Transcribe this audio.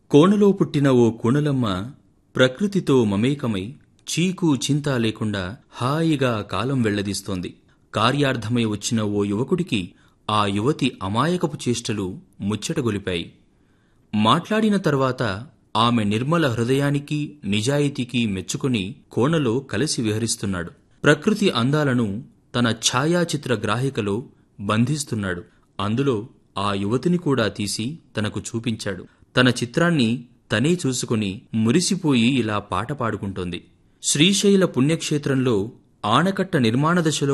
కోణలో పుట్టిన ఓ కూణలమ్మ ప్రకృతితో మమేకమై చీకు చింత లేకుండా హాయిగా కాలం వెళ్లదీస్తోంది కార్యార్థమై వచ్చిన ఓ యువకుడికి ఆ యువతి అమాయకపు చేష్టలు ముచ్చటగొలిపాయి మాట్లాడిన తర్వాత ఆమె నిర్మల హృదయానికి నిజాయితీకి మెచ్చుకుని కోణలో కలిసి విహరిస్తున్నాడు ప్రకృతి అందాలను తన ఛాయాచిత్ర గ్రాహికలో బంధిస్తున్నాడు అందులో ఆ యువతిని కూడా తీసి తనకు చూపించాడు తన చిత్రాన్ని తనే చూసుకుని మురిసిపోయి ఇలా పాట పాడుకుంటోంది శ్రీశైల పుణ్యక్షేత్రంలో ఆనకట్ట నిర్మాణ దశలో